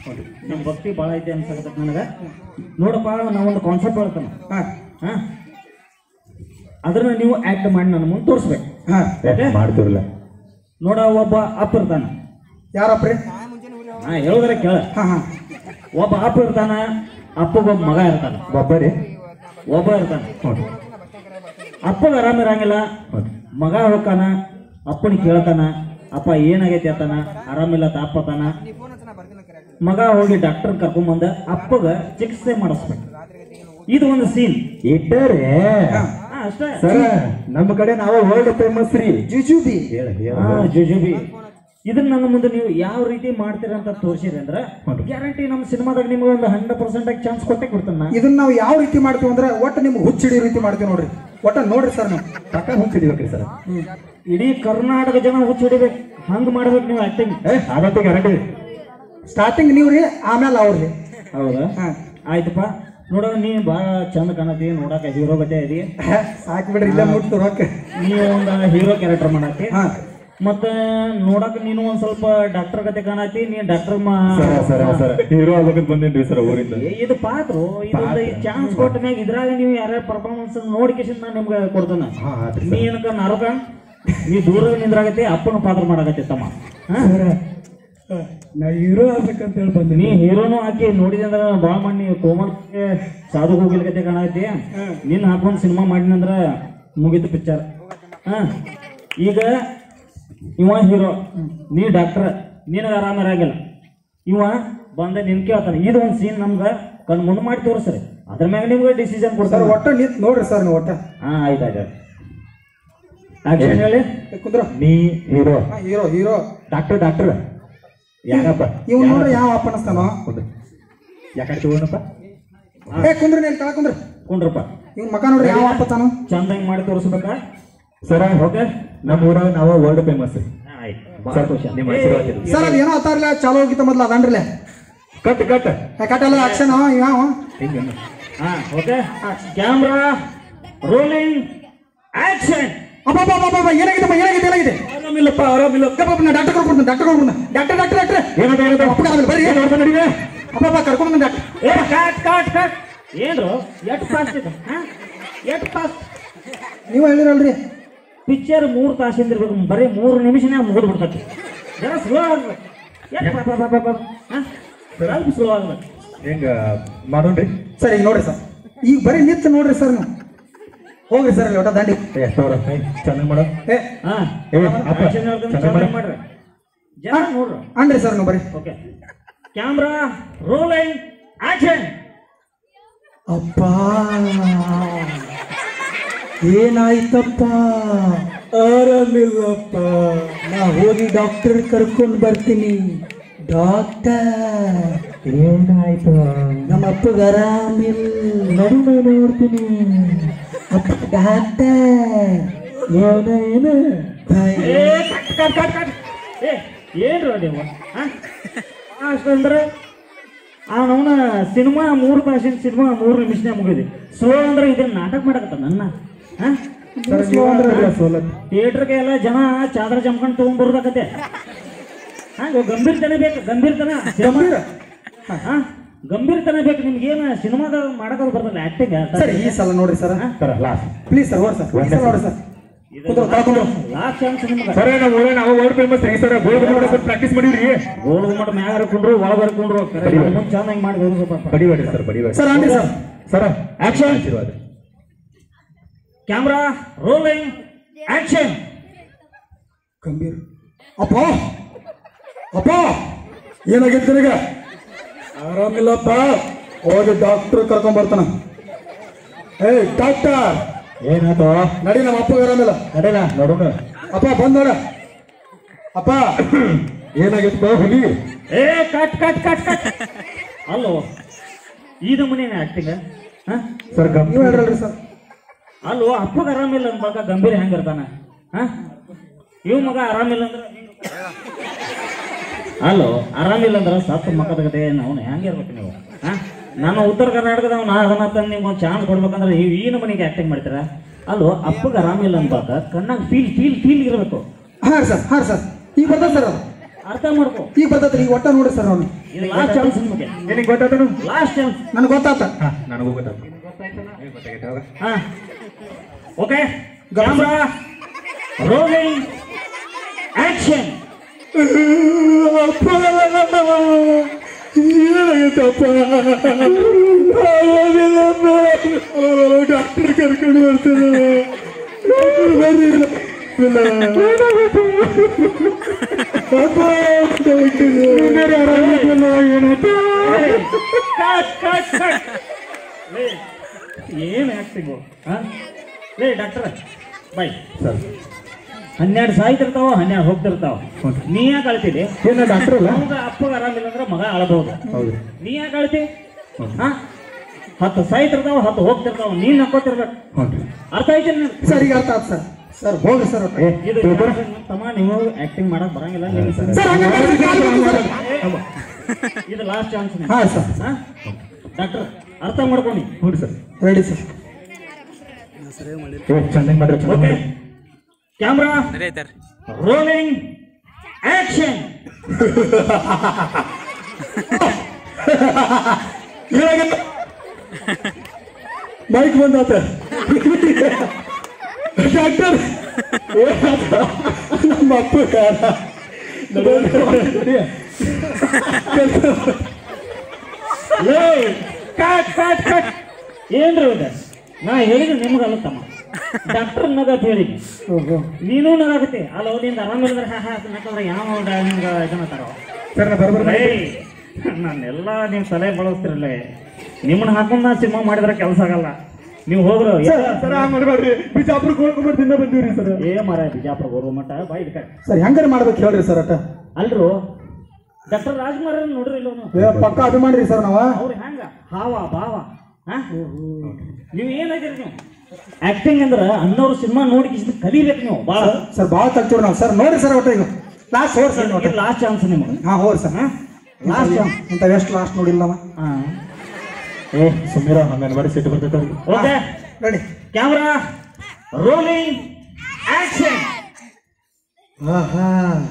ನಿಮ್ಮ ಭಕ್ತಿ ಭಾಳ ಐತೆ ಅನ್ಸಕತ್ತೈತಿ ನನಗೆ ನೋಡಪ್ಪ ನಾವೊಂದು ಕಾನ್ಸೆಪ್ಟ್ ಹೇಳ್ತಾನೆ ಹಾ ಹಾ ಅದನ್ನ ನೀವು ಆಕ್ಟ್ ಮಾಡಿ ನನ್ನ ಮುಂದೆ ತೋರಿಸ್ಬೇಕು ಹಾ ಓಕೆ ಮಾಡ್ತಿರಲ್ಲ ನೋಡ ಒಬ್ಬ ಅಪ್ಪ ಇರ್ತಾನ ಯಾರಪ್ರಿ ಹಾ ಹೇಳಿದ್ರೆ ಕೇಳ ಹಾ ಹಾ ಒಬ್ಬ ಅಪ್ಪ ಇರ್ತಾನ ಅಪ್ಪಗೊಬ್ಬ ಮಗ ಇರ್ತಾನ ಒಬ್ಬರೇ ಒಬ್ಬ ಇರ್ತಾನ ಅಪ್ಪಗ ಆರಾಮ ಇರಂಗಿಲ್ಲ ಮಗ ಹೋಗ್ತಾನ ಅಪ್ಪನ ಕೇಳ್ತಾನ ಅಪ್ಪ ಏನಾಗೈತಿ ಅತ್ತಾನ ಆರಾಮಿಲ್ಲ ತಾಪತಾನ ಮಗ ಹೋಗಿ ಡಾಕ್ಟರ್ ಕರ್ಕೊಂಬಂದ ಅಪ್ಪಗ ಚಿಕಿತ್ಸೆ ಮಾಡಿಸ್ಬೇಕು ಇದು ಒಂದು ಸೀನ್ ಇಟ್ಟರೆ ಅಷ್ಟೇ ಸರ ನಮ್ಮ ಕಡೆ ನಾವು ವರ್ಲ್ಡ್ ಫೇಮಸ್ ರೀ ಜುಜುಬಿ ಹೇಳ ಹೇಳ ಹಾ, ಜುಜುಬಿ ಇದನ್ನ ನನ್ನ ಮುಂದೆ ನೀವು ಯಾವ ರೀತಿ ಮಾಡ್ತೀರಾ ಅಂತ ತೋರಿಸಿರಿ ಅಂದ್ರೆ ಗ್ಯಾರಂಟಿ ನಮ್ಮ ಸಿನಿಮಾದಾಗ ನಿಮ್ಗೆ ಒಂದು ಹಂಡ್ರೆಡ್ ಪರ್ಸೆಂಟ್ ಆಗಿ ಚಾನ್ಸ್ ಕೊಟ್ಟೆ ಕೊಡ್ತಾನ ನಾ. ಇದನ್ನ ನಾವು ಯಾವ ರೀತಿ ಮಾಡ್ತೀವಿ ಅಂದ್ರೆ ಒಟ್ಟು ನಿಮ್ಗೆ ಹುಚ್ಚಿಡಿ ರೀತಿ ಮಾಡ್ತೀವಿ ನೋಡ್ರಿ ಒಟ್ಟ ನೋಡ್ರಿ ಸರ್ ನೀವು ಪಕ್ಕ ಹುಚ್ಚಿಡಿಬೇಕ್ರಿ ಸರ್ ಇಡೀ ಕರ್ನಾಟಕ ಜನ ಹುಚ್ಚ ಹಿಡಿಬೇಕು ಹಂಗ್ ಮಾಡ್ಬೇಕು ನೀವು ಆಕ್ಟಿಂಗ್ ಏ ಅದಂತೂ ಗ್ಯಾರಂಟಿ ಸ್ಟಾರ್ಟಿಂಗ್ ನೀವು ರೀ ಆಮೇಲೆ ಅವ್ರಿ ಹೌದಾ ಹಾ ಆಯ್ತಪ್ಪ ನೋಡೋ ನೀ ಭಾಳ ಚಂದ ಕಾಣತಿ ನೋಡಕ ಹೀರೋ ಗತೆ ಇದೀ ಸಾಕು ಬಿಡ್ರಿ ಇಲ್ಲೇ ಮುಟ್ತು ರೊಕ್ಕ ನೀವು ಒಂದು ಹೀರೋ ಕ್ಯಾರೆಕ್ಟರ್ ಮಾಡತ್ತಿ ಹಾ ಮತ್ತೆ ನೋಡಕ್ ನೀನು ಒಂದ್ ಸ್ವಲ್ಪ ಡಾಕ್ಟರ್ ಗತೆ ಕಾಣತಿ ನೀ ಡಾಕ್ಟರ್ ಸರ ಸರ ಸರ ಹೀರೋ ಆಗ್ಬೇಕಂತ ಬಂದೇನ್ರಿ ಸರ್ ಊರಿಂದ ಇದು ಪಾತ್ರ ಇದೊಂದು ಚಾನ್ಸ್ ಕೊಟ್ಟ ಮ್ಯಾಗ ಇದ್ರಾಗ ನೀವು ಯಾರ್ಯಾರ ಪರ್ಫಾರ್ಮೆನ್ಸ್ ನೋಡ್ಕೇಶನ್ ನಾನು ನಿಮ್ಗೆ ಕೊಡ್ತಾನ ಹಾ ಆತ್ರಿ ನೀ ಏನಕ್ಕ ನಾರುಕ ನೀ ದೂರ ನಿಂದ್ರಾಗತ್ತೆ ಅಪ್ಪನ ಪಾತ್ರ ಮಾಡಕತ್ತೆ ತಮ್ಮ ಹಾ? ನಾ ಹೀರೋ ಆಗ್ಬೇಕಂತ ಹೇಳಿ ಬಂದಿನಿ ನೀ ಹೀರೋನು ಹಾಕಿ ನೋಡಿದೆ ಅಂದ್ರೆ ಭಾಳ ಮಾಡಿ ಕೋಮಲ್ ಸಾಧು ಹೋಗಿಲ್ಕತೆ ಕಾಣತ್ತೆ ನಿನ್ನ ಹಾಕೊಂಡ್ ಸಿನಿಮಾ ಮಾಡಿನಂದ್ರ ಮುಗೀತು ಪಿಕ್ಚರ್ ಹಾ ಈಗ ಇವ ಹೀರೋ ನೀ ಡಾಕ್ಟರ್ ನಿನಗೆ ಆರಾಮ ಇರಂಗಿಲ್ಲ ಇವ ಬಂದ ನಿನ್ ಕೇಳ್ತಾನೆ ಇದು ಒಂದು ಸೀನ್ ನಮ್ಗೆ ಕಣ್ ಮುಂದೆ ಮಾಡಿ ತೋರಿಸ್ರಿ ಅದ್ರ ಮ್ಯಾಗ ನಿಮ್ಗೆ ಡಿಸಿಷನ್ ಸರ್ ಕೊಡ್ತಾರೆ ಒಟ್ಟ ನಿಂತ್ ನೋಡ್ರಿ ಸರ್ ನೀವು ಒಟ್ಟ ಹಾ ಆಯ್ತು ಆಯ್ತು ಆಕ್ಷನ್ ಹೇಳಿ ಏ, ಕುಂದ್ರ ನೀ ಹೀರೋ ಹಾ ಹೀರೋ ಹೀರೋ ಡಾಕ್ಟರ್ ಡಾಕ್ಟರ್ ಯಾಕಪ್ಪ ಇವ್ ನೋಡ್ರಿ ಯಾವ ಅಪ್ಪ ಅನಸ್ತಾನೋ ಯಾಕಡೆ ತಗೋಣಪ್ಪ ಏ ಕುಂದ್ರಿ ನೀನ್ ಕೆಳಗ್ ಕುಂದ್ರಿ ಕುಂಡ್ರಪ್ಪ ಇವ್ನ ಮಕ ನೋಡ್ರಿ ಯಾವ ಅಪ್ಪ ತಾನು ಚಂದಾಗಿ ಮಾಡಿ ತೋರಿಸ್ಬೇಕಾ ಸರ ಓಕೆ ನಮ್ಮ ಊರಾಗ ನಾವು ವರ್ಲ್ಡ್ ಫೇಮಸ್ ಆಯ್ತು ಸರ್ ಭಾಳ ಖುಷಿ ನಿಮ್ಮ ಆಶೀರ್ವಾದ ಇರ್ಲಿ. ಸರ್ ಅದು ಏನೋ ಅತ್ತಾರಲ್ಲ ಚಾಲೋ ಹೋಗಿತ್ತ ಮೊದ್ಲು ಅದನ್ರಲ್ಲ ಕಟ್ ಕಟ್ ಕಟ್ಟಲ್ಲ ಆಕ್ಷನ್ ಯಾವ ಹಿಂಗೆ ಹಾ ಓಕೆ ಕ್ಯಾಮ್ರಾ ರೋಲಿಂಗ್ ಆಕ್ಷನ್ ಅಪ್ಪ ಅಪ್ಪ ಅಪ್ಪ ಅಪ್ಪ ಏನಾಗಿದೆಪ್ಪ ಏನಾಗಿದೆ ಏನಾಗಿದೆ ಆರಾಮಿಲ್ಲಪ್ಪ ಆರಾಮಿಲ್ಲ ಅಪ್ಪ ಅಪ್ಪ ನಾ ಡಾಕ್ಟರ್ ಕರ್ಕೊಂಡು ಡಾಕ್ಟರ್ ಕರ್ಕೊಂಡು ಡಾಕ್ಟರ್ ಡಾಕ್ಟರ್ ಡಾಕ್ಟರ್ ಏನದ ಏನದ ಅಪ್ಪ ಆಮೇಲೆ ಬರ್ರಿ ನೋಡ್ತಾ ನಡಿವೆ ಅಪ್ಪ ಅಪ್ಪ ಕರ್ಕೊಂಡು ಡಾಕ್ಟರ್ ಏ ಕಾಟ್ ಕಾಟ್ ಕಾಟ್ ಏನ್ರು ಎಟ್ ಫಾಸ್ಟ್ ಇದೆ ಹಾ ಎಟ್ ಫಾಸ್ಟ್ ನೀವು ಹೇಳಿರಲ್ರಿ ಪಿಕ್ಚರ್ ಮೂರು ತಾಸಿಂದ ಇರ್ಬೇಕು ಬರೀ ಮೂರು ನಿಮಿಷನೇ ಮುಗಿದು ಬಿಡ್ತೈತಿ ಜರ ಸ್ಲೋ ಆಗ್ಬೇಕು ಎಟ್ ಪಾ ಪಾ ಪಾ ಪಾ ಪಾ. ಹಾ? ಸ್ವಲ್ಪ ಸ್ಲೋ ಆಗ್ಬೇಕು ಹೆಂಗ ಮಾಡೋಣ್ರಿ ಸರ್ ಈಗ ನೋಡ್ರಿ ಸರ್ ಈಗ ಬರೀ ನಿಂತು ನೋಡ್ರಿ ಸರ್ ನೀವು ಹೋಗ್ರಿ ಸರ್ ಅಲ್ಲಿ ಒಟ್ಟ ದಾಂಡಿ ಎಷ್ಟವ್ರ ಚೆನ್ನಾಗಿ ಮಾಡೋ ಏ ಹಾ ಏ ಅಪ್ಪ ಆಕ್ಷನ್ ಹೇಳ್ತಾನೆ ಚೆನ್ನಾಗಿ ಚೆನ್ನಾಗಿ ಮಾಡು. ಮಾಡ್ರಿ ಜನ ನೋಡ್ರಿ ಅನ್ರಿ ಸರ್ ನೀವು ಬರ್ರಿ ಓಕೆ ಕ್ಯಾಮ್ರಾ ರೋಲಿಂಗ್ ಆಕ್ಷನ್ ಅಪ್ಪ ಏನಾಯ್ತಪ್ಪ ಆರಾಮಿಲ್ಲಪ್ಪ ನಾ ಹೋಗಿ ಡಾಕ್ಟರ್ ಕರ್ಕೊಂಡು ಬರ್ತೀನಿ ಡಾಕ್ಟರ್ ಏನಾಯ್ತು ನಮ್ಮ ಅಪ್ಪಗ ಆರಾಮಿಲ್ಲ ನಡುವೆ ನೋಡ್ತೀನಿ ಅಪ್ಪ ಡಾಕ್ಟರ್ ಏನ ಏನ ಏ ಕಟ್ ಕಟ್ ಕಟ್ ಕಟ್ ಏ ಏನ್ರ ನೀವು ಹಾ ಅಷ್ಟಂದ್ರೆ ಅವನವನ ಸಿನಿಮಾ ಮೂರು ತಾಸಿನ ಸಿನಿಮಾ ಮೂರು ನಿಮಿಷನೇ ಮುಗಿದಿ ಸ್ಲೋ ಅಂದ್ರೆ ಇದನ್ನ ನಾಟಕ ಮಾಡಕತ್ತ ನನ್ನ ಹಾ ಸ್ಲೋ ಅಂದ್ರೆ ಸೋಲತ್ ಥಿಯೇಟ್ರಿಗೆ ಎಲ್ಲ ಜನ ಚಾದ್ರ ಜಮ್ಕೊಂಡು ತಗೊಂಡ್ ಬರ್ಬೇಕತ್ತೆ ಹಂಗ ಗಂಭೀರತನ ಬೇಕು ಗಂಭೀರತನ ಗಂಭೀರ ಹಾ ಗಂಭೀರತನ ಬೇಕು ನಿಮ್ಗೇನ ಸಿನಿಮಾದಾಗ ಮಾಡಕೋದು ಬರ್ತಲ್ಲ ಆಕ್ಟಿಂಗ್ ಸರ್ ಈ ಸಲ ನೋಡ್ರಿ sir sir last please sir ಹೊಡ್ ಸರ್ ಈ ಸಲ ನೋಡ್ರಿ ಸರ್ ಕುಂದ್ರು, ತಾ ಕುಂದ್ರು. ಲಾಸ್ಟ್ ಚಾನ್ಸ್ ನಿಮ್ಗೆ ಸರ ನಮ್ಮ ಊರಾಗ ನಾವು ವರ್ಲ್ಡ್ ಫೇಮಸ್ ರೀ ಸರ ಗೋಲ್ಡ್ ನೋಡಕ್ಕೆ ಪ್ರಾಕ್ಟೀಸ್ ಮಾಡಿವ್ರಿ ಗೋಲ್ ಗುಮ್ಮಟ ಮ್ಯಾಗ ಹರ್ಕೊಂಡ್ರು ಒಳಗೆ ಹರ್ಕೊಂಡ್ರು ಮುಂದೆ ಚೆನ್ನಾಗಿ ಮಾಡಿ ಹೋಗ್ಬೇಕಪ್ಪ ಬಡಿಬೇಡ್ರಿ ಸರ್ ಬಡಿಬೇಡ್ರಿ ಸರ್ ಅನ್ರಿ ಸರ್ ಸರ ಆಕ್ಷನ್ ಆಶೀರ್ವಾದ ಕ್ಯಾಮ್ರಾ ರೋಲಿಂಗ್ ಆಕ್ಷನ್ ಗಂಭೀರ ಅಪ್ಪ ಅಪ್ಪ ಏನಾಗೈತೆ ನಿನಗೆ ಆರಾಮಿಲ್ಲಪ್ಪ ಹೋಗಿ ಡಾಕ್ಟರ್ ಕರ್ಕೊಂಡ್ ಬರ್ತಾನ ಏಯ್ ಡಾಕ್ಟರ್ ಏನಾಯ್ತು ನಡಿ ನಮ್ಮ ಅಪ್ಪಗೆ ಆರಾಮಿಲ್ಲ ನಡೆಲ್ಲ ನೋಡೋಣ ಅಪ್ಪ ಬಂದ್ ನೋಡ ಅಪ್ಪ ಏನಾಗಿತ್ತು ಹುಲಿ ಏ ಕಟ್ ಕಟ್ ಕಟ್ ಕಟ್ ಅಲ್ಲೋ ಈ ನಮೂನೆ ಆಕ್ಟಿಂಗ್ ಹಾ ಸರ್ ಗಮ್ ನೀವು ಹೇಳ್ರಲ್ರಿ ಸರ್ ಅಲ್ಲೋ ಅಪ್ಪಗ ಆರಾಮಿಲ್ಲ ಅಂದಾಗ ಗಂಭೀರ ಹೆಂಗಿರ್ತಾನ ಹಾ ಇವ್ ಮಗ ಆರಾಮಿಲ್ಲ ಅಂದ್ರೆ ಅಲ್ಲೋ ಆರಾಮಿಲ್ಲ ಅಂದ್ರೆ ಸತ್ತು ಮಕ್ಕದ ನಾವು ಹೆಂಗಿರ್ಬೇಕು ನೀವು ಹಾ ನಾನು ಉತ್ತರ ಕರ್ನಾಟಕದವ್ ನಾ ಅದನ್ನ ತಂದು ನಿಮ್ಗೆ ಒಂದು ಚಾನ್ಸ್ ಕೊಡ್ಬೇಕಂದ್ರೆ ನೀವು ಈ ನಮನಿಗೆ ಆಕ್ಟಿಂಗ್ ಮಾಡ್ತೀರಾ ಅಲ್ಲೋ ಅಪ್ಪಗ ಆರಾಮಿಲ್ಲ ಅಂದಾಗ ಕಣ್ಣಾಗ ಫೀಲ್ ಫೀಲ್ ಫೀಲ್ ಇರಬೇಕು ಹಾಂ ಸರ್ ಹಾಂ ಸರ್ ಈಗ ಬರ್ತದೆ ಸರ್ ಅದು ಅರ್ಥ ಮಾಡ್ಕೋ ಈಗ ಬರ್ತೈತ್ರಿ ಈಗ ಒಟ್ಟ ನೋಡ್ರಿ ಸರ್ ಅವ್ನು ಇದು ಲಾಸ್ಟ್ ಚಾನ್ಸ್ ನಿಮಗೆ ನಿನಗೆ ಗೊತ್ತಾತನು ಲಾಸ್ಟ್ ಚಾನ್ಸ್ ನನಗೆ ಗೊತ್ತಾತ ಹಾ ನನಗೂ ಗೊತ್ತಾತ ಏ, ಗೊತ್ತಾಗೈತೆ ಅವಾಗ. ಹಾ okay camera rolling action doctor ಕರ್ಕೊಂಡು ಬರ್ತಾರೆ ಕಟ್ ಕಟ್ ಕಟ್ ಲೇ ಏನು ಆಕ್ಟಿಂಗು ಹಾ ಲೇ ಡಾಕ್ಟರ್ ಬೈ ಸರ್ ಹನ್ನೆರಡು ಸಾಯ್ತಿರ್ತಾವ ಹನ್ನೆರಡು ಹೋಗ್ತಿರ್ತಾವ ಹೌದು. ನೀ ಯಾಕೆ ಅಳ್ತಿದ್ದೆ ಏನ ಡಾಕ್ಟರ್ ಅಲ್ಲ ಅವಾಗ ಅಪ್ಪಗ ಆರಾಮಿಲ್ಲ ಅಂದ್ರೆ ಮಗ ಅಳಬಹುದು ಹೌದು ನೀ ಯಾಕೆ ಅಳ್ತಿ ಹೌದು. ಹಾ ಹತ್ತು ಸಾಯ್ತಿರ್ತಾವ ಹತ್ತು ಹೋಗ್ತಿರ್ತಾವ ನೀನ್ ನಕ್ಕೋತಿರ್ಬೇಕು ಹ್ಞೂ ಅರ್ಥ ಐತಿ ಸರ್ ಈಗ ಅರ್ಥ ಆತ್ ಸರ್ ಸರ್ ಹೋಗ್ರಿ ಸರ್ ಒಟ್ಟ ಏ ಇದು ತಿಳ್ಕೊರ? ತಮ್ಮ ನೀವು ಆಕ್ಟಿಂಗ್ ಮಾಡಕ್ ಬರಂಗಿಲ್ಲ ನಿಮ್ಗೆ ಸರಿ. ಸರ್ ಹಂಗೆ ಮಾಡ್ರಿ, ಕಾಲ್ ಬಿಡ್ರಿ ಸರ್. ಇದು ಲಾಸ್ಟ್ ಚಾನ್ಸ್ ಹಾ ಸರ್ ಡಾಕ್ಟರ್ ಅರ್ಥ ಮಾಡ್ಕೊನಿ ಹ್ಞೂ ಸರ್ ರೆಡಿ ಸರ್ ಏ ಚಂದಂಗ್ ಮಾಡ್ರಿ ಚಂದಂಗ್ ಓಕೆ ಮಾಡ್ರಿ ಕ್ಯಾಮ್ರಾ ರೋಲಿಂಗ್ ಆಕ್ಷನ್ ಮೈಕ್ ಬಂದಾತ ಡಾಕ್ಟರ್ ನಮ್ಮ ಅಪ್ಪ ಯಾರ ಲೇ ಕಟ್ ಕಟ್ ಕಟ್ ಏನ್ರಿ ಇದು ನಾ ಹೇಳಿದ್ರೆ ನಿಮ್ಗೆ ಅಲ್ಲತ್ತಮ್ಮ ಡಾಕ್ಟರ್ ನಗತ್ ಹೇಳಿ ಓಹೋ ನೀನು ನಗಾಕತಿ ಅಲ್ಲ ನಿಂದ ಆರಾಮಿಲ್ಲದ್ರೆ ಹಾ ಹಾ ನಕ್ಕಂದ್ರೆ ಯಾವ ಹಿಂಗ ಇದನ್ನ ತರೋ ಸರ್ ನಾ ಬರ್ಬಾರ್ದು ನಾನೆಲ್ಲ ನೀವು ತಲೆ ಬಳಸ್ತಿರಲ್ಲ ನಿಮ್ಮನ್ನ ಹಾಕೊಂಡ್ ನಾ ಸಿನಿಮಾ ಮಾಡಿದ್ರೆ ಕೆಲಸ ಆಗಲ್ಲ ನೀವು ಹೋಗ್ರು ಸರ್ ಹಂಗ್ ಮಾಡ್ಬೇಡ್ರಿ ಬಿಜಾಪುರಕ್ಕೆ ಹೋಗ್ಕೊಂಡ್ಬಿಟ್ಟು ತಿನ್ನ ಬಂದೀವ್ರಿ ಸರ್ ಏ ಮರ ಬಿಜಾಪುರ ಹೋಗೋ ಮಟ್ಟ ಬಾ ಇದಕ್ಕ ಸರ್ ಹೆಂಗಾರ ಮಾಡ್ಬೇಕು ಹೇಳ್ರಿ ಸರ್ ಒಟ್ಟ ಅಲ್ರು ಡಾಕ್ಟರ್ ರಾಜ್ಕುಮಾರ್ ನೋಡ್ರಿ ಇಲ್ಲ ಏ ಪಕ್ಕ ಅಭಿಮಾನಿ ರೀ ಸರ್ ನಾವ ಅವ್ರು ಹೆಂಗ ಹಾವ ಭಾವ ಹಾ ನೀವು ಏನಾಗಿರಿ ನೀವು ಆಕ್ಟಿಂಗ್ ಅಂದ್ರ ಅನ್ನೋರು ಸಿನಿಮಾ ನೋಡಿ ಇಷ್ಟು ಕಲಿಬೇಕು ನೀವು ಭಾಳ ಸರ್ ಭಾಳ ಕಲ್ತೀವ್ರಿ ನಾವು ಸರ್ ನೋಡ್ರಿ ಸರ್ ಒಟ್ಟ ಈಗ ಲಾಸ್ಟ್ ಹೋರ್ ಸರ್ ಒಟ್ಟ ಲಾಸ್ಟ್ ಚಾನ್ಸ್ ನಿಮಗೆ ಹಾ ಹೋರ್ ಸರ್ ಲಾಸ್ಟ್ ಇಂಥ ಎಷ್ಟು ಲಾಸ್ಟ್ ನೋಡಿಲ್ಲ ಅವ ಹಾ ಏ ಸುಮ್ಮೀರ ಹಂಗನ್ ಮಾಡಿ ಸಿಟ್ಟು ಬರ್ತೈತೆ ಅವ್ರಿಗೆ. Okay ready camera rolling action ಆಹಾ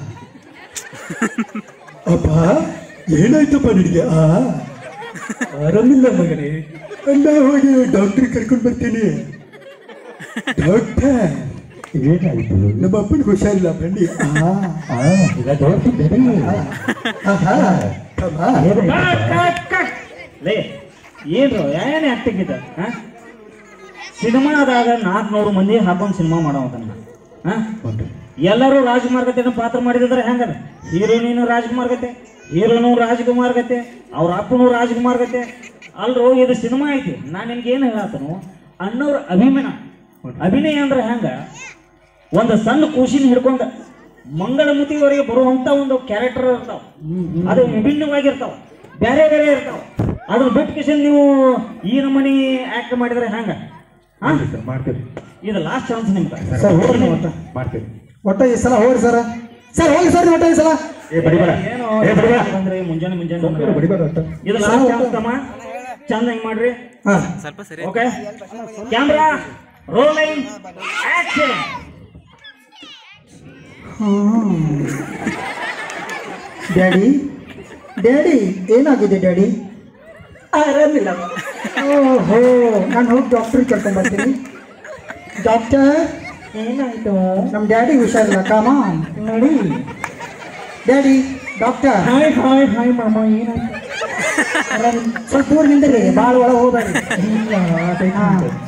ಅಪ್ಪ ಏನಾಯ್ತಪ್ಪ ನಿನಗೆ ಆ ಆರಾಮಿಲ್ಲ ಮಗನೇ ಅಲ್ಲ ಹೋಗಿ ಡಾಕ್ಟರ್ ಕರ್ಕೊಂಡು ಬರ್ತೀನಿ ಡಾಕ್ಟರ್ ಏನಾಯ್ತು ನಮ್ಮ ಅಪ್ಪನಿಗೆ ಹುಷಾರಿಲ್ಲ ಬನ್ನಿ ಕಟ್ ಕಟ್ ಕಟ್ ಲೇ ಏನ್ರು ಏನ್ ಆಕ್ಟಿಂಗ್ ಇದೆ ಹಾ ಸಿನಿಮಾದಾಗ ನಾಲ್ಕುನೂರು ಮಂದಿ ಹಾಕೊಂಡು ಸಿನಿಮಾ ಮಾಡೋದನ್ನ ಹಾ ಎಲ್ಲರೂ ರಾಜ್ಕುಮಾರ್ ಗತೆನ ಪಾತ್ರ ಮಾಡಿದ್ರೆ ಹೆಂಗದ ಹೀರೋಯಿನು ರಾಜ್ಕುಮಾರ್ ಗತೆ ಹೀರೋನು ರಾಜ್ಕುಮಾರ್ ಗತೆ ಅವ್ರ ಅಪ್ಪನು ರಾಜ್ಕುಮಾರ್ ಗತೆ ಅಲ್ರು ಇದು ಸಿನಿಮಾ ಐತಿ ನಾನು ನಿಮ್ಗೆ ಏನು ಹೇಳತ್ತನು ಅಣ್ಣವ್ರ ಅಭಿಮಾನ ಅಭಿನಯ ಅಂದ್ರೆ ಹೆಂಗ ಒಂದು ಸಣ್ಣ ಕೂಸಿನ ಹಿಡ್ಕೊಂಡ ಮಂಗಳಮುತಿವರೆಗೆ ಬರುವಂತ ಒಂದು ಕ್ಯಾರೆಕ್ಟರ್ ಇರ್ತಾವ ಅದು ವಿಭಿನ್ನವಾಗಿರ್ತಾವ ಬೇರೆ ಬೇರೆ ಇರ್ತಾವ ಅದ್ರ ಬಿಟ್ಟು ಕಿಶನ್ ನೀವು ಈ ನಮೂನಿ ಆಕ್ಟ್ ಮಾಡಿದ್ರೆ ಹೆಂಗ ಹಾ ಸರ್ ಮಾಡ್ತೀವಿ ಇದು ಲಾಸ್ಟ್ ಚಾನ್ಸ್ ನಿಮ್ಗೆ ಸರ್ ಹೋಗ್ರಿ ನೀವು ಒಟ್ಟ ಮಾಡ್ತೀವಿ ಒಟ್ಟ ಈ ಸಲ ಹೋಗ್ರಿ ಸರ್ ಸರ್ ಹೋಗಿ ಸರ್ ನೀವು ಒಟ್ಟ ಈ ಸಲ ಏ ಬಡಿಬೇಡ ಏನೋ ಏ ಬಡಿಬೇಡ ಅಂದ್ರೆ ಮುಂಜಾನೆ ಮುಂಜಾನೆ ಸುಮ್ನಿರು, ಬಡಿಬೇಡ ಅಷ್ಟ ಇದು ಲಾಸ್ಟ್ ಚಾನ್ಸ್ ತಮ್ಮ ಚಂದ ಹೆಂಗ್ ಮಾಡ್ರಿ ಹಾ okay camera rolling action daddy daddy ಏನಾಗಿದೆ ಡ್ಯಾಡಿ ಆರಾಮಿಲ್ಲ ಓಹೋ ನಾನು ಹೋಗಿ ಡಾಕ್ಟ್ರಿಗೆ ಕರ್ಕೊಂಡ್ ಬರ್ತೀನಿ ಡಾಕ್ಟರ್ ಏನಾಯ್ತು ನಮ್ಮ ಡ್ಯಾಡಿ ಹುಷಾರಿಲ್ಲ ಕಾಮ ನೋಡಿ daddy doctor hi hi hi ಮಾಮ ಏನಾಯ್ತು ಆರಾಮ್ ಸ್ವಲ್ಪ ದೂರ ನಿಂದ್ರಿ ಭಾಳ ಒಳಗೆ ಹೋಗ್ಬೇಡಿ ಹಾ.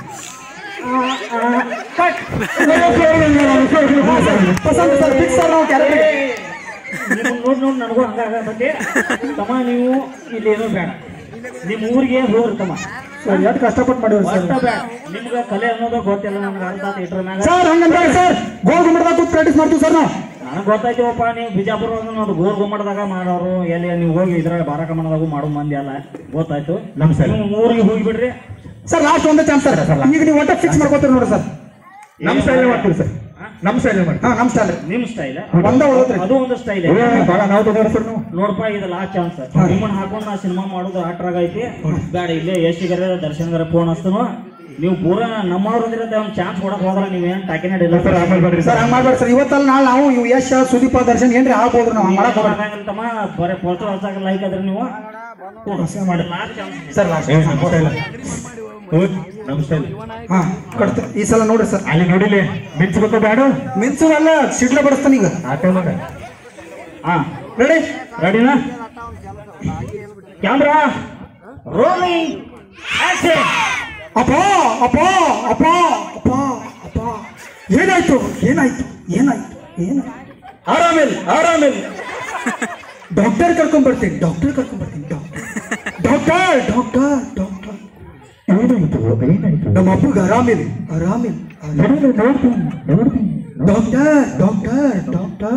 ಪಸಂದ್ ಸರ್ ಫಿಕ್ಸ್ ಸರ್ ನಾವು ಕ್ಯಾರೆಕ್ಟರ್ ನಿಮ್ಮನ್ನ ನೋಡಿ ನೋಡಿ ನನಗೂ ಹಂಗಾಗತ್ತೆ ತಮ್ಮ ನೀವು ಇಲ್ಲೇನೂ ಬೇಡ ನಿಮ್ಮ ಊರಿಗೆ ಹೋಗ್ರಿ ತಮ್ಮ ಸರ್ ಎಷ್ಟು ಕಷ್ಟಪಟ್ಟು ಮಾಡಿವ್ರಿ ಸರ್ ಒಟ್ಟ ಬೇಡ ನಿಮ್ಗೆ ಕಲೆ ಅನ್ನೋದು ಗೊತ್ತಿಲ್ಲ ನಮ್ಗೆ ಅರ್ಧ ಆತ ಇಟ್ರ ಮ್ಯಾಗ ಸರ್ ಹಂಗಂತ ಸರ್ ಗೋಲ್ ಗುಮ್ಮಟದಾಗ ಕೂತ್ ಪ್ರಾಕ್ಟೀಸ್ ಮಾಡ್ತೀವಿ ಸರ್ ನಾವು ನನಗೆ ಗೊತ್ತಾಯ್ತವಪ್ಪ ನೀವು ಬಿಜಾಪುರ ಒಂದು ಗೋರ್ ಗುಮ್ಮಟದಾಗ ಮಾಡೋರು ಎಲ್ಲಿ ನೀವು ಹೋಗಿ ಇದ್ರಾಗ ಬಾರಕ ಮನದಾಗೂ ಮಾಡೋ ಮಂದಿ ಅಲ್ಲ ಗೊತ್ತಾಯ್ತು ನಮ್ಮ ಸರ್. ನೀವು ಊರಿಗೆ ಹೋಗಿ ಬಿಡ್ರಿ ಸರ್ ಲಾಸ್ಟ್ ಒಂದೇ ಚಾನ್ಸ್ ಸರ್ ಈಗ ನೀವು ಒಟ್ಟ ಫಿಕ್ಸ್ ಮಾಡ್ಕೋತೀರಿ ನೋಡಿ ಸರ್ ನಮ್ಮ ಸ್ಟೈಲ್ ಮಾಡ್ತೀವಿ ಸರ್ ನಮ್ಮ ಸ್ಟೈಲ್ ಮಾಡ್ತೀವಿ ಹಾ ನಮ್ಮ ಸ್ಟೈಲ್ ನಿಮ್ ಸ್ಟೈಲ್ ಒಂದ ಉಳಿದ್ರಿ ಅದು ಒಂದು ಸ್ಟೈಲ್ ಏ, ಭಾಳ ನಾವು ತಗೋರಿ ಸರ್ ನಾವು ನೋಡಪ್ಪ ಇದು ಲಾಸ್ಟ್ ಚಾನ್ಸ್ ನಿಮ್ಮನ್ನ ಹಾಕೊಂಡು ನಾ ಸಿನಿಮಾ ಮಾಡೋದು ಆಟ್ರಾಗ ಐತಿ ಬೇಡ ಇಲ್ಲೇ ಯಶಿಗರ ದರ್ಶನ್ಗರ ಫೋನ್ ಹಸ್ತನು ನೀವು ಪೂರಾ ನಮ್ಮವ್ರ ಅಂದಿರತ್ತೆ ಒಂದು ಚಾನ್ಸ್ ಕೊಡಕ್ ಹೋದ್ರ ನೀವೇನ್ ಟಾಕಿನ ಅಡಿಲ್ಲ ಸರ್ ಆಮೇಲೆ ಬರ್ರಿ ಸರ್ ಸರ್ ಹಂಗ್ ಮಾಡ್ಬೇಡಿ ಸರ್ ಇವತ್ತಲ್ಲ ನಾಳೆ ನಾವು ಇವ್ ಯಶ್ ಸುದೀಪ ದರ್ಶನ್ ಏನ್ರಿ ಆಗ್ಬೋದ್ರಿ ನಾವು ಹಂಗ್ ಮಾಡಕ್ ಹೋಗ್ಬೇಡಿ ತಮ್ಮ ಬರೀ ಪೋಸ್ಟರ್ ಹಚ್ಚಾಕ ಲೈಕ್ ಅದ್ರಿ ನೀವು ಮಾಡಿ ಲಾಸ್ಟ್ ಚಾನ್ಸ್ ಸರ್ ಲಾಸ್ಟ್ ಏ ನಮ್ಮ ಸ್ಟೈಲ್ ಹೋಗ್ ನಮ್ಮ ಸ್ಟೈಲ್ ಹಾ ಕೊಡ್ತ ಈ ಸಲ ನೋಡ್ರಿ ಸರ್ ಅಲ್ಲಿ ನೋಡಿಲಿ ಮಿಂಚ್ಬೇಕು ಬೇಡ ಮಿನ್ಸು ಅಲ್ಲ ಸಿಡ್ಲ ಬಡಿಸ್ತಾನ ಈಗ ಆ ಟೈಮಾಗ ಹಾ ರೆಡಿ ರೆಡಿನಾ ಕ್ಯಾಮ್ರಾ ರೋಲಿಂಗ್ ಆಕ್ಷನ್ ಅಪ್ಪ ಅಪ್ಪ ಅಪ್ಪ ಅಪ್ಪ ಅಪ್ಪ ಏನಾಯ್ತು ಏನಾಯ್ತು ಏನಾಯ್ತು ಏನಾಯ್ತು ಆರಾಮಿಲ್ಲ ಆರಾಮಿಲ್ಲ ಡಾಕ್ಟರ್ ಕರ್ಕೊಂಡ್ ಬರ್ತೀನಿ ಡಾಕ್ಟರ್ ಕರ್ಕೊಂಡ್ ಬರ್ತೀನಿ ಡಾಕ್ಟರ್ ಡಾಕ್ಟರ್ ಡಾಕ್ಟರ್ ಏನಾಯ್ತು ಏನಾಯ್ತು ನಮ್ಮ ಅಪ್ಪಗೆ ಆರಾಮಿಲ್ಲ ಆರಾಮಿಲ್ಲ ನೋಡ್ತೀನಿ ನೋಡ್ತೀನಿ ನೋಡ್ತೀನಿ ಡಾಕ್ಟರ್ ಡಾಕ್ಟರ್ ಡಾಕ್ಟರ್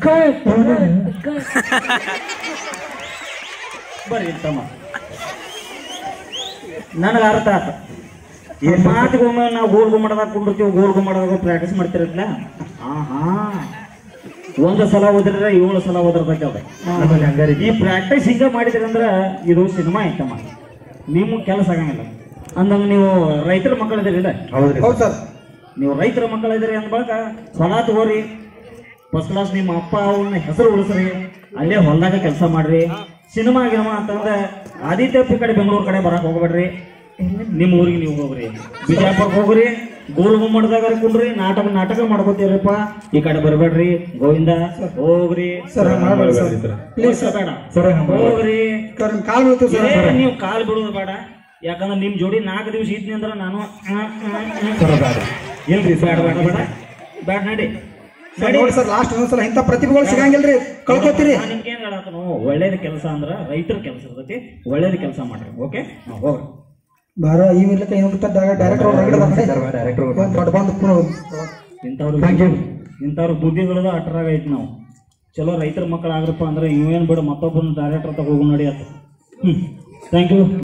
ಬರ್ರಿ ತಮ್ಮ ನನಗೆ ಅರ್ಥ ಆತ ಈ ಮಾತಿಗೊಮ್ಮೆ ನಾವು ಗೋಲ್ ಗುಮ್ಮಡದಾಗ ಕುಂಡಿರ್ತೀವಿ ಗೋಲ್ ಗುಮ್ಮಡದಾಗ ಪ್ರಾಕ್ಟೀಸ್ ಮಾಡ್ತಿರತ್ಲ ಆಹಾ ಒಂದು ಸಲ ಓದಿದ್ರೆ ಏಳು ಸಲ ಓದಿರ್ತೈತೆ ಅದ ನಮ್ಮಲ್ಲಿ ಹಂಗಾರಿ ಈ ಪ್ರಾಕ್ಟೀಸ್ ಹಿಂಗೆ ಮಾಡಿದ್ರಿ ಅಂದ್ರೆ ಇದು ಸಿನಿಮಾ ಐತಮ್ಮ ನಿಮ್ಮ ಕೆಲಸ ಆಗಂಗಿಲ್ಲ ಅಂದಂಗ ನೀವು ರೈತರ ಮಕ್ಕಳಿದ್ದೀರಿಲ್ಲ ಹೌದ್ರಿ ಹೌದು ಸರ್ ನೀವು ರೈತರ ಮಕ್ಕಳಿದ್ದೀರಿ ಅಂದ ಬಳಿಕ ಹೊಲ ತಗೋರಿ ಫಸ್ಟ್ ಕ್ಲಾಸ್ ನಿಮ್ಮ ಅಪ್ಪ ಅವನ್ನ ಹೆಸರು ಉಳಿಸ್ರಿ ಅಲ್ಲೇ ಹೊಲದಾಗ ಕೆಲಸ ಮಾಡ್ರಿ ಸಿನಿಮಾ ಗಿನಿಮಾ ಅಂತಂದ್ರೆ ಆದಿತ್ಯ ಪಿ ಕಡೆ ಬೆಂಗಳೂರು ಕಡೆ ಬರಕ್ ಹೋಗ್ಬೇಡ್ರಿ ನಿಮ್ಮ ಊರಿಗೆ ನೀವು ಹೋಗ್ರಿ ಬಿಜಾಪುರಕ್ಕೆ ಹೋಗ್ರಿ ಗೋಲ್ ಗುಮ್ಮಟದಾಗ ಕುಂಡ್ರಿ ನಾಟಕ ನಾಟಕ ಮಾಡ್ಕೋತೀರಪ್ಪ ಈ ಕಡೆ ಬರಬೇಡ್ರಿ ಗೋವಿಂದ ಹೋಗ್ರಿ ಸರ್ ಹಂಗ್ ಮಾಡ್ಬೇಡಿ ಸರ್ ಪ್ಲೀಸ್ ಬೇಡ ಸರ್ ಹಂಗ್ ಹೋಗ್ರಿ ಸರ್ ನಿಮ್ ಕಾಲ್ ಬೀಳ್ತೀವಿ ಸರ್ ಏ, ನೀವು ಕಾಲ್ ಬಿಡೋದು ಬೇಡ ಯಾಕಂದ್ರೆ ನಿಮ್ ಜೋಡಿ ನಾಲ್ಕು ದಿವಸ ಇದ್ನಿ ಅಂದ್ರೆ ನಾನು ಆ, ಆ, ಆ. ಸರ್ ಬೇಡ ಇಲ್ರಿ ಬೇಡ ಬೇಡ ಬೇಡ ಬೇಡ ನಡಿ ಸರ್ ನೋಡಿ ಸರ್ ಲಾಸ್ಟ್ ಒಂದ್ಸಲ ಇಂಥ ಪ್ರತಿಭೆಗಳು ಸಿಗಂಗಿಲ್ರಿ ಕಳ್ಕೊತೀರಿ ನಾನು ನಿಮ್ಗೆ ಏನ್ ಹೇಳತ್ತನು ಒಳ್ಳೇದ ಕೆಲಸ ಅಂದ್ರ ರೈತರ ಕೆಲಸ ಇರ್ತೈತಿ ಒಳ್ಳೇದ ಕೆಲಸ ಮಾಡ್ರಿ ಓಕೆ ಹೋಗ್ರಿ ಬಾರ ಈ ಇರ್ಲಿಕ್ಕೆ ಏನು ಡೈರೆಕ್ಟರ್ ಹೊರಗಡೆ ಬರ್ತಾರೆ ಸರ್ ಡೈರೆಕ್ಟರ್ ದೊಡ್ಡ ಬಂದು ಪೂರ ಇಂಥವ್ರು Thank you. ಇಂಥವ್ರ ಬುದ್ಧಿಗಳದ ಅಟ್ರಾಗ ಐತಿ ನಾವು ಚಲೋ ರೈತರ ಮಕ್ಕಳು ಆಗ್ರಪ್ಪ ಅಂದ್ರೆ ಇವೇನ್ ಬಿಡು ಮತ್ತೊಬ್ಬನ ಡೈರೆಕ್ಟರ್ ತಗೋಗು ನಡಿ ಅಂತ ಹ್ಮ್ ಥ್ಯಾಂಕ್ ಯು